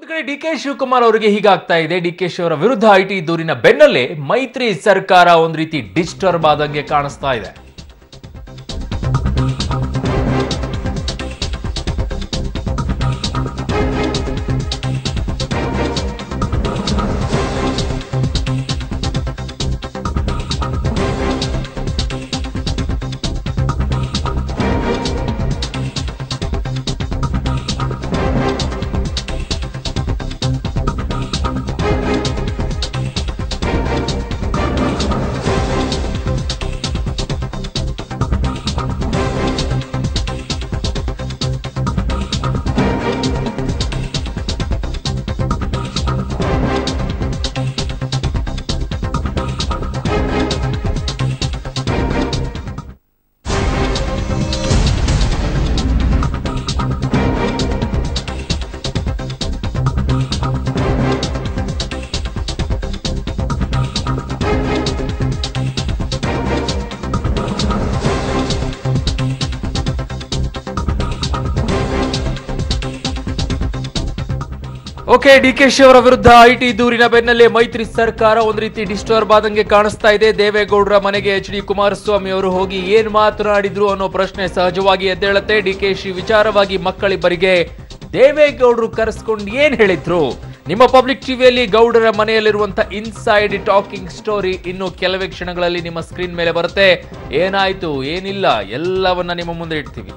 ಕಡೆ D K Shivakumar ಅವರಿಗೆ ಹೀಗಾಗ್ತಾ ಇದೆ ಡಿ ಕೆ ಶಿ ಅವರ ವಿರುದ್ಧ ಐಟಿ ದೂರಿನ ಬೆನ್ನಲ್ಲೇ ಮೈತ್ರಿ ಸರ್ಕಾರ ಒಂದ್ ರೀತಿ ಡಿಸ್ಟರ್ಬ್ ಆದಂಗೆ ಕಾಣಿಸ್ತಾ ಇದೆ ಓಕೆ ಡಿ ಕೆ ಶಿ ಅವರ ವಿರುದ್ಧ ಐಟಿ ದೂರಿನ ಬೆನ್ನಲ್ಲೇ ಮೈತ್ರಿ ಸರ್ಕಾರ ಒಂದ್ ರೀತಿ ಡಿಸ್ಟರ್ಬ್ ಆದಂಗೆ ಕಾಣಿಸ್ತಾ ಇದೆ ದೇವೇಗೌಡರ ಮನೆಗೆ ಎಚ್ ಡಿ ಕುಮಾರಸ್ವಾಮಿ ಅವರು ಹೋಗಿ ಏನ್ ಮಾತನಾಡಿದ್ರು ಅನ್ನೋ ಪ್ರಶ್ನೆ ಸಹಜವಾಗಿ ಎದ್ದೇಳುತ್ತೆ ಡಿ ಕೆ ಶಿ ವಿಚಾರವಾಗಿ ಮಕ್ಕಳಿಬ್ಬರಿಗೆ ದೇವೇಗೌಡರು ಕರೆಸ್ಕೊಂಡು ಏನ್ ಹೇಳಿದ್ರು ನಿಮ್ಮ ಪಬ್ಲಿಕ್ ಟಿವಿಯಲ್ಲಿ ಗೌಡರ ಮನೆಯಲ್ಲಿರುವಂತ ಇನ್ಸೈಡ್ ಟಾಕಿಂಗ್ ಸ್ಟೋರಿ ಇನ್ನು ಕೆಲವೇ ಕ್ಷಣಗಳಲ್ಲಿ ನಿಮ್ಮ ಸ್ಕ್ರೀನ್ ಮೇಲೆ ಬರುತ್ತೆ ಏನಾಯ್ತು ಏನಿಲ್ಲ ಎಲ್ಲವನ್ನ ನಿಮ್ಮ ಮುಂದೆ ಇಡ್ತೀವಿ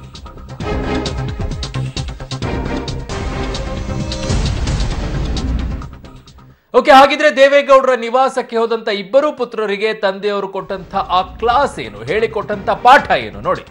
ಓಕೆ ಹಾಗಿದ್ರೆ ದೇವೇಗೌಡರ ನಿವಾಸಕ್ಕೆ ಹೋದಂತ ಇಬ್ಬರು ಪುತ್ರರಿಗೆ ತಂದೆಯವರು ಕೊಟ್ಟಂತ ಆ ಕ್ಲಾಸ್ ಏನು ಹೇಳಿಕೊಟ್ಟಂತ ಪಾಠ ಏನು ನೋಡಿ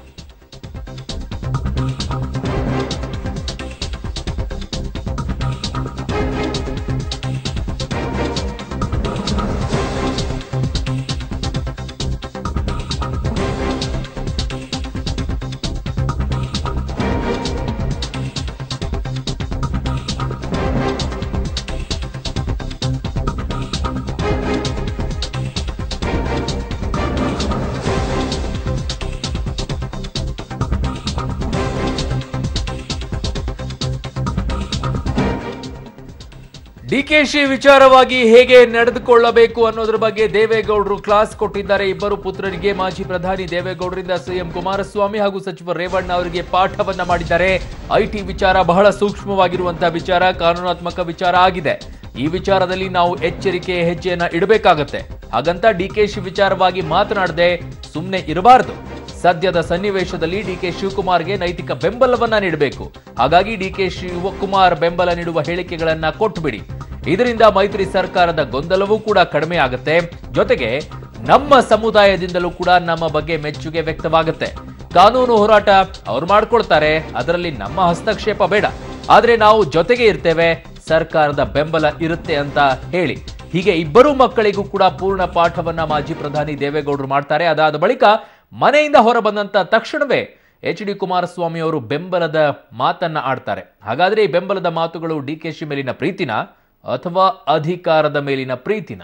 ಡಿಕೆಶಿ ವಿಚಾರವಾಗಿ ಹೇಗೆ ನಡೆದುಕೊಳ್ಳಬೇಕು ಅನ್ನೋದ್ರ ಬಗ್ಗೆ ದೇವೇಗೌಡರು ಕ್ಲಾಸ್ ಕೊಟ್ಟಿದ್ದಾರೆ ಇಬ್ಬರು ಪುತ್ರರಿಗೆ ಮಾಜಿ ಪ್ರಧಾನಿ ದೇವೇಗೌಡರಿಂದ ಸಿಎಂ ಕುಮಾರಸ್ವಾಮಿ ಹಾಗೂ ಸಚಿವ ರೇವಣ್ಣ ಅವರಿಗೆ ಪಾಠವನ್ನ ಮಾಡಿದ್ದಾರೆ ಐಟಿ ವಿಚಾರ ಬಹಳ ಸೂಕ್ಷ್ಮವಾಗಿರುವಂತಹ ವಿಚಾರ ಕಾನೂನಾತ್ಮಕ ವಿಚಾರ ಆಗಿದೆ ಈ ವಿಚಾರದಲ್ಲಿ ನಾವು ಎಚ್ಚರಿಕೆ ಹೆಜ್ಜೆಯನ್ನ ಇಡಬೇಕಾಗತ್ತೆ ಹಾಗಂತ ಡಿಕೆಶಿ ವಿಚಾರವಾಗಿ ಮಾತನಾಡದೆ ಸುಮ್ಮನೆ ಇರಬಾರದು ಸದ್ಯದ ಸನ್ನಿವೇಶದಲ್ಲಿ ಡಿಕೆ ಶಿವಕುಮಾರ್ಗೆ ನೈತಿಕ ಬೆಂಬಲವನ್ನ ನೀಡಬೇಕು ಹಾಗಾಗಿ ಡಿಕೆ ಶಿವಕುಮಾರ್ ಬೆಂಬಲ ನೀಡುವ ಹೇಳಿಕೆಗಳನ್ನ ಕೊಟ್ಟುಬಿಡಿ ಇದರಿಂದ ಮೈತ್ರಿ ಸರ್ಕಾರದ ಗೊಂದಲವೂ ಕೂಡ ಕಡಿಮೆ ಆಗುತ್ತೆ ಜೊತೆಗೆ ನಮ್ಮ ಸಮುದಾಯದಿಂದಲೂ ಕೂಡ ನಮ್ಮ ಬಗ್ಗೆ ಮೆಚ್ಚುಗೆ ವ್ಯಕ್ತವಾಗುತ್ತೆ ಕಾನೂನು ಹೋರಾಟ ಅವ್ರು ಮಾಡ್ಕೊಳ್ತಾರೆ ಅದರಲ್ಲಿ ನಮ್ಮ ಹಸ್ತಕ್ಷೇಪ ಬೇಡ ಆದ್ರೆ ನಾವು ಜೊತೆಗೆ ಇರ್ತೇವೆ ಸರ್ಕಾರದ ಬೆಂಬಲ ಇರುತ್ತೆ ಅಂತ ಹೇಳಿ ಹೀಗೆ ಇಬ್ಬರು ಮಕ್ಕಳಿಗೂ ಕೂಡ ಪೂರ್ಣ ಪಾಠವನ್ನ ಮಾಜಿ ಪ್ರಧಾನಿ ದೇವೇಗೌಡರು ಮಾಡ್ತಾರೆ ಅದಾದ ಬಳಿಕ ಮನೆಯಿಂದ ಹೊರ ಬಂದಂತ ತಕ್ಷಣವೇ ಎಚ್ ಡಿ ಕುಮಾರಸ್ವಾಮಿ ಅವರು ಬೆಂಬಲದ ಮಾತನ್ನ ಆಡ್ತಾರೆ ಹಾಗಾದ್ರೆ ಈ ಬೆಂಬಲದ ಮಾತುಗಳು ಡಿ ಕೆ ಶಿ ಮೇಲಿನ ಪ್ರೀತಿನ ಅಥವಾ ಅಧಿಕಾರದ ಮೇಲಿನ ಪ್ರೀತಿನ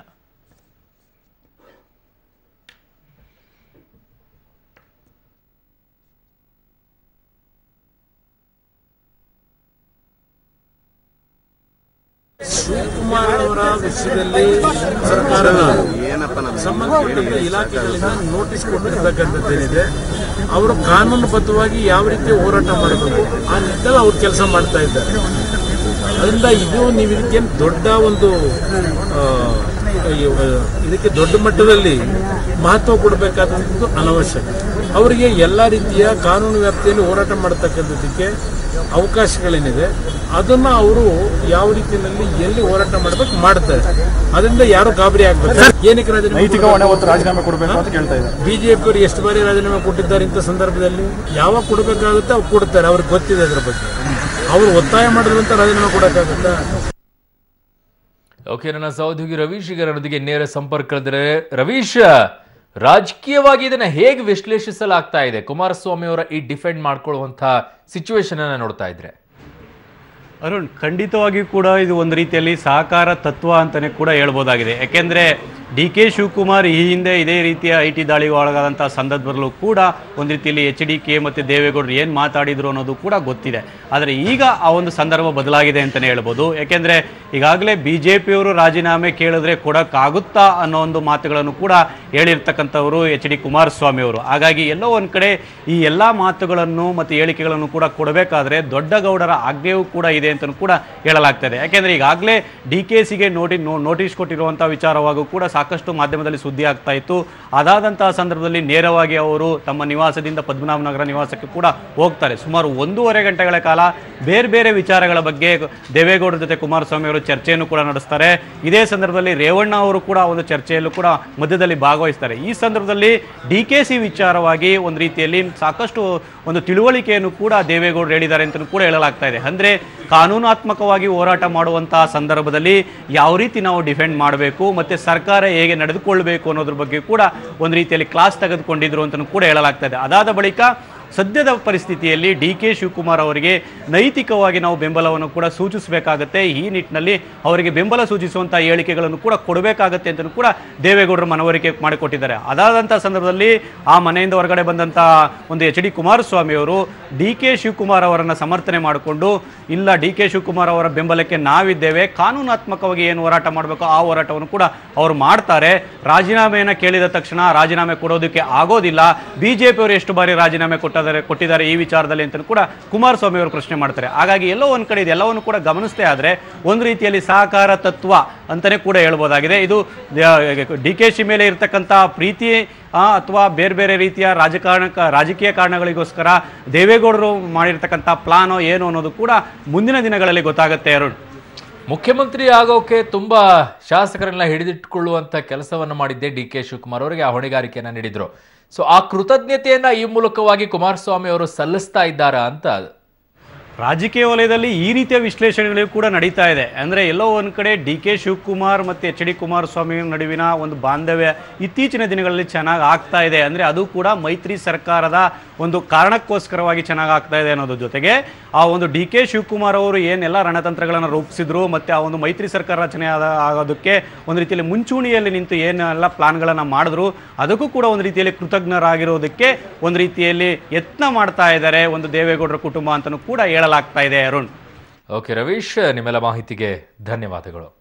ಶಿವಕುಮಾರ್ ಅವರ ವಿಷಯದಲ್ಲಿ ಸರ್ಕಾರ ಸಂಬಂಧಪಟ್ಟ ಇಲಾಖೆಗಳಿಂದ ನೋಟಿಸ್ ಕೊಟ್ಟಿರ್ತಕ್ಕಂಥದ್ದೇನಿದೆ ಅವರು ಕಾನೂನುಬದ್ಧವಾಗಿ ಯಾವ ರೀತಿ ಹೋರಾಟ ಮಾಡಬೇಕು ಆ ನಿಟ್ಟಿನಲ್ಲಿ ಅವ್ರು ಕೆಲಸ ಮಾಡ್ತಾ ಇದ್ದಾರೆ ಅದರಿಂದ ಇದು ನೀವು ಇದಕ್ಕೇನು ದೊಡ್ಡ ಒಂದು ಆ, ಈ, ಆ, ಇದಕ್ಕೆ ದೊಡ್ಡ ಮಟ್ಟದಲ್ಲಿ ಮಹತ್ವ ಕೊಡಬೇಕಾದಂಥದ್ದು ಅನವಶ್ಯಕ ಅವರಿಗೆ ಎಲ್ಲ ರೀತಿಯ ಕಾನೂನು ವ್ಯಾಪ್ತಿಯಲ್ಲಿ ಹೋರಾಟ ಮಾಡತಕ್ಕಂಥದ್ದಕ್ಕೆ ಅವಕಾಶಗಳೇನಿದೆ ಅದನ್ನ ಅವರು ಯಾವ ರೀತಿಯಲ್ಲಿ ಎಲ್ಲಿ ಹೋರಾಟ ಮಾಡಬೇಕು ಮಾಡ್ತಾರೆ ಅದರಿಂದ ಯಾರು ಗಾಬರಿ ಆಗ್ಬೇಕು ಏನಕ್ಕೆ ರಾಜೀನಾಮೆ ನೈತಿಕ ಹೊಣೆ ಹೊತ್ತು ರಾಜೀನಾಮೆ ಕೊಡಬೇಕು ಅಂತ ಕೇಳ್ತಾ ಇದ್ದಾರೆ ಬಿಜೆಪಿ ಅವರು ಎಷ್ಟು ಬಾರಿ ರಾಜೀನಾಮೆ ಕೊಟ್ಟಿದ್ದಾರೆ ಇಂಥ ಸಂದರ್ಭದಲ್ಲಿ ಯಾವಾಗ ಕೊಡಬೇಕಾಗುತ್ತೆ ಅವ್ರು ಕೊಡ್ತಾರೆ ಅವ್ರಿಗೆ ಗೊತ್ತಿದೆ ಅದ್ರ ಬಗ್ಗೆ ಅವರು ಒತ್ತಾಯ ಮಾಡಿದ್ರಂತ ರಾಜೀನಾಮೆ ಕೊಡೋಕ್ಕಾಗುತ್ತಾ ಓಕೆ ನನ್ನ ಸಹೋದ್ಯೋಗಿ ರವೀಶ್ ಈಗ ನನ್ನೊಂದಿಗೆ ನೇರ ಸಂಪರ್ಕದಲ್ಲಿದ್ದಾರೆ ರವೀಶ್ ರಾಜಕೀಯವಾಗಿ ಇದನ್ನ ಹೇಗೆ ವಿಶ್ಲೇಷಿಸಲಾಗ್ತಾ ಇದೆ ಕುಮಾರಸ್ವಾಮಿ ಅವರ ಈ ಡಿಫೆಂಡ್ ಮಾಡ್ಕೊಳ್ಳುವಂತಹ ಸಿಚುವೇಶನ್ ಅನ್ನ ನೋಡ್ತಾ ಇದ್ರೆ ಅರುಣ್ ಖಂಡಿತವಾಗಿಯೂ ಕೂಡ ಇದು ಒಂದು ರೀತಿಯಲ್ಲಿ ಸಹಕಾರ ತತ್ವ ಅಂತಾನೆ ಕೂಡ ಹೇಳ್ಬೋದಾಗಿದೆ ಯಾಕೆಂದ್ರೆ ಡಿ ಕೆ ಶಿವಕುಮಾರ್ ಈ ಹಿಂದೆ ಇದೇ ರೀತಿಯ ಐ ಟಿ ದಾಳಿಗೆ ಒಳಗಾದಂಥ ಸಂದರ್ಭದಲ್ಲೂ ಕೂಡ ಒಂದು ರೀತಿಯಲ್ಲಿ ಎಚ್ ಡಿ ಕೆ ಮತ್ತು ದೇವೇಗೌಡರು ಏನು ಮಾತಾಡಿದ್ರು ಅನ್ನೋದು ಕೂಡ ಗೊತ್ತಿದೆ ಆದರೆ ಈಗ ಆ ಒಂದು ಸಂದರ್ಭ ಬದಲಾಗಿದೆ ಅಂತಲೇ ಹೇಳ್ಬೋದು ಯಾಕೆಂದರೆ ಈಗಾಗಲೇ ಬಿ ಜೆ ಪಿಯವರು ರಾಜೀನಾಮೆ ಕೇಳಿದ್ರೆ ಕೊಡೋಕ್ಕಾಗುತ್ತಾ ಅನ್ನೋ ಒಂದು ಮಾತುಗಳನ್ನು ಕೂಡ ಹೇಳಿರ್ತಕ್ಕಂಥವರು ಎಚ್ ಡಿ ಕುಮಾರಸ್ವಾಮಿ ಅವರು ಹಾಗಾಗಿ ಎಲ್ಲೋ ಒಂದು ಕಡೆ ಈ ಎಲ್ಲ ಮಾತುಗಳನ್ನು ಮತ್ತು ಹೇಳಿಕೆಗಳನ್ನು ಕೂಡ ಕೊಡಬೇಕಾದ್ರೆ ದೊಡ್ಡ ಗೌಡರ ಆಜ್ಞೆಯೂ ಕೂಡ ಇದೆ ಅಂತ ಕೂಡ ಹೇಳಲಾಗ್ತದೆ ಯಾಕೆಂದರೆ ಈಗಾಗಲೇ ಡಿ ಕೆ ಸಿಗೆ ನೋಟಿ ನೋಟಿಸ್ ಕೊಟ್ಟಿರುವಂಥ ವಿಚಾರವಾಗೂ ಕೂಡ ಸಾಕಷ್ಟು ಮಾಧ್ಯಮದಲ್ಲಿ ಸುದ್ದಿ ಆಗ್ತಾ ಇತ್ತು ಅದಾದಂತಹ ಸಂದರ್ಭದಲ್ಲಿ ನೇರವಾಗಿ ಅವರು ತಮ್ಮ ನಿವಾಸದಿಂದ ಪದ್ಮನಾಭನಗರ ನಿವಾಸಕ್ಕೆ ಕೂಡ ಹೋಗ್ತಾರೆ ಸುಮಾರು ಒಂದೂವರೆ ಗಂಟೆಗಳ ಕಾಲ ಬೇರೆ ಬೇರೆ ವಿಚಾರಗಳ ಬಗ್ಗೆ ದೇವೇಗೌಡರ ಜೊತೆ ಕುಮಾರಸ್ವಾಮಿ ಅವರು ಚರ್ಚೆಯನ್ನು ಕೂಡ ನಡೆಸ್ತಾರೆ ಇದೇ ಸಂದರ್ಭದಲ್ಲಿ ರೇವಣ್ಣ ಅವರು ಕೂಡ ಒಂದು ಚರ್ಚೆಯಲ್ಲೂ ಕೂಡ ಮಧ್ಯದಲ್ಲಿ ಭಾಗವಹಿಸ್ತಾರೆ ಈ ಸಂದರ್ಭದಲ್ಲಿ ಡಿ ಕೆ ಸಿ ವಿಚಾರವಾಗಿ ಒಂದು ರೀತಿಯಲ್ಲಿ ಸಾಕಷ್ಟು ಒಂದು ತಿಳುವಳಿಕೆಯನ್ನು ಕೂಡ ದೇವೇಗೌಡರು ಹೇಳಿದ್ದಾರೆ ಅಂತ ಕೂಡ ಹೇಳಲಾಗ್ತಾ ಇದೆ ಅಂದರೆ ಕಾನೂನಾತ್ಮಕವಾಗಿ ಹೋರಾಟ ಮಾಡುವಂತಹ ಸಂದರ್ಭದಲ್ಲಿ ಯಾವ ರೀತಿ ನಾವು ಡಿಫೆಂಡ್ ಮಾಡಬೇಕು ಮತ್ತು ಸರ್ಕಾರ ಹೇಗೆ ನಡೆದುಕೊಳ್ಬೇಕು ಅನ್ನೋದ್ರ ಬಗ್ಗೆ ಕೂಡ ಒಂದು ರೀತಿಯಲ್ಲಿ ಕ್ಲಾಸ್ ತೆಗೆದುಕೊಂಡಿದ್ರು ಅಂತ ಕೂಡ ಹೇಳಲಾಗ್ತಾ ಇದೆ ಅದಾದ ಬಳಿಕ ಸದ್ಯದ ಪರಿಸ್ಥಿತಿಯಲ್ಲಿ ಡಿ ಕೆ ಶಿವಕುಮಾರ್ ಅವರಿಗೆ ನೈತಿಕವಾಗಿ ನಾವು ಬೆಂಬಲವನ್ನು ಕೂಡ ಸೂಚಿಸಬೇಕಾಗತ್ತೆ ಈ ನಿಟ್ಟಿನಲ್ಲಿ ಅವರಿಗೆ ಬೆಂಬಲ ಸೂಚಿಸುವಂಥ ಹೇಳಿಕೆಗಳನ್ನು ಕೂಡ ಕೊಡಬೇಕಾಗತ್ತೆ ಅಂತ ಕೂಡ ದೇವೇಗೌಡರು ಮನವರಿಕೆ ಮಾಡಿಕೊಟ್ಟಿದ್ದಾರೆ ಅದಾದಂಥ ಸಂದರ್ಭದಲ್ಲಿ ಆ ಮನೆಯಿಂದ ಹೊರಗಡೆ ಬಂದಂಥ ಒಂದು ಎಚ್ ಡಿ ಕುಮಾರಸ್ವಾಮಿ ಅವರು ಡಿ ಕೆ ಶಿವಕುಮಾರ್ ಅವರನ್ನು ಸಮರ್ಥನೆ ಮಾಡಿಕೊಂಡು ಇಲ್ಲ ಡಿ ಕೆ ಶಿವಕುಮಾರ್ ಅವರ ಬೆಂಬಲಕ್ಕೆ ನಾವಿದ್ದೇವೆ ಕಾನೂನಾತ್ಮಕವಾಗಿ ಏನು ಹೋರಾಟ ಮಾಡಬೇಕು ಆ ಹೋರಾಟವನ್ನು ಕೂಡ ಅವರು ಮಾಡ್ತಾರೆ ರಾಜೀನಾಮೆಯನ್ನು ಕೇಳಿದ ತಕ್ಷಣ ರಾಜೀನಾಮೆ ಕೊಡೋದಕ್ಕೆ ಆಗೋದಿಲ್ಲ ಬಿಜೆಪಿಯವರು ಎಷ್ಟು ಬಾರಿ ರಾಜೀನಾಮೆ ಕೊಟ್ಟಿದ್ದಾರೆ ಕೊಟ್ಟಿದ್ದಾರೆ ಈ ವಿಚಾರದಲ್ಲಿ ಅಂತ ಕೂಡ ಕುಮಾರಸ್ವಾಮಿ ಅವರು ಪ್ರಶ್ನೆ ಮಾಡ್ತಾರೆ ಹಾಗಾಗಿ ಎಲ್ಲೋ ಒಂದು ಕಡೆ ಇದೆಲ್ಲವನ್ನು ಕೂಡ ಗಮನಿಸ್ತೇ ಆದರೆ ಒಂದು ರೀತಿಯಲ್ಲಿ ಸಹಕಾರ ತತ್ವ ಅಂತಲೇ ಕೂಡ ಹೇಳ್ಬೋದಾಗಿದೆ ಇದು ಡಿ ಕೆ ಶಿ ಮೇಲೆ ಇರತಕ್ಕಂಥ ಪ್ರೀತಿ ಅಥವಾ ಬೇರೆ ಬೇರೆ ರೀತಿಯ ರಾಜಕಾರಣ ರಾಜಕೀಯ ಕಾರಣಗಳಿಗೋಸ್ಕರ ದೇವೇಗೌಡರು ಮಾಡಿರ್ತಕ್ಕಂಥ ಪ್ಲಾನೋ ಏನು ಅನ್ನೋದು ಕೂಡ ಮುಂದಿನ ದಿನಗಳಲ್ಲಿ ಗೊತ್ತಾಗುತ್ತೆ ಅರುಣ್ ಮುಖ್ಯಮಂತ್ರಿ ಆಗೋಕೆ ತುಂಬಾ ಶಾಸಕರನ್ನ ಹಿಡಿದಿಟ್ಟುಕೊಳ್ಳುವಂತ ಕೆಲಸವನ್ನ ಮಾಡಿದ್ದೆ ಡಿ ಕೆ ಶಿವಕುಮಾರ್ ಅವರಿಗೆ ಆ ಹೊಣೆಗಾರಿಕೆಯನ್ನ ನೀಡಿದ್ರು ಸೊ ಆ ಕೃತಜ್ಞತೆಯನ್ನ ಈ ಮೂಲಕವಾಗಿ ಕುಮಾರಸ್ವಾಮಿ ಅವರು ಸಲ್ಲಿಸ್ತಾ ಇದ್ದಾರಾ ಅಂತ ರಾಜಕೀಯ ವಲಯದಲ್ಲಿ ಈ ರೀತಿಯ ವಿಶ್ಲೇಷಣೆಗಳು ಕೂಡ ನಡೀತಾ ಇದೆ ಅಂದರೆ ಎಲ್ಲೋ ಒಂದು ಕಡೆ ಡಿ ಕೆ ಶಿವಕುಮಾರ್ ಮತ್ತು ಎಚ್ ಡಿ ಕುಮಾರಸ್ವಾಮಿ ನಡುವಿನ ಒಂದು ಬಾಂಧವ್ಯ ಇತ್ತೀಚಿನ ದಿನಗಳಲ್ಲಿ ಚೆನ್ನಾಗಿ ಆಗ್ತಾ ಇದೆ ಅಂದರೆ ಅದು ಕೂಡ ಮೈತ್ರಿ ಸರ್ಕಾರದ ಒಂದು ಕಾರಣಕ್ಕೋಸ್ಕರವಾಗಿ ಚೆನ್ನಾಗಿ ಆಗ್ತಾ ಇದೆ ಅನ್ನೋದ್ರ ಜೊತೆಗೆ ಆ ಒಂದು ಡಿ ಕೆ ಶಿವಕುಮಾರ್ ಅವರು ಏನೆಲ್ಲ ರಣತಂತ್ರಗಳನ್ನು ರೂಪಿಸಿದ್ರು ಮತ್ತು ಆ ಒಂದು ಮೈತ್ರಿ ಸರ್ಕಾರ ರಚನೆ ಆದ ಆಗೋದಕ್ಕೆ ಒಂದು ರೀತಿಯಲ್ಲಿ ಮುಂಚೂಣಿಯಲ್ಲಿ ನಿಂತು ಏನೆಲ್ಲ ಪ್ಲಾನ್ಗಳನ್ನು ಮಾಡಿದ್ರು ಅದಕ್ಕೂ ಕೂಡ ಒಂದು ರೀತಿಯಲ್ಲಿ ಕೃತಜ್ಞರಾಗಿರೋದಕ್ಕೆ ಒಂದು ರೀತಿಯಲ್ಲಿ ಯತ್ನ ಮಾಡ್ತಾ ಇದ್ದಾರೆ ಒಂದು ದೇವೇಗೌಡರ ಕುಟುಂಬ ಅಂತಲೂ ಕೂಡ ಹೇಳಲಾಗ್ತಾ ಇದೆ ಅರುಣ್ ಓಕೆ ರವೀಶ್ ನಿಮ್ಮೆಲ್ಲ ಮಾಹಿತಿಗೆ ಧನ್ಯವಾದಗಳು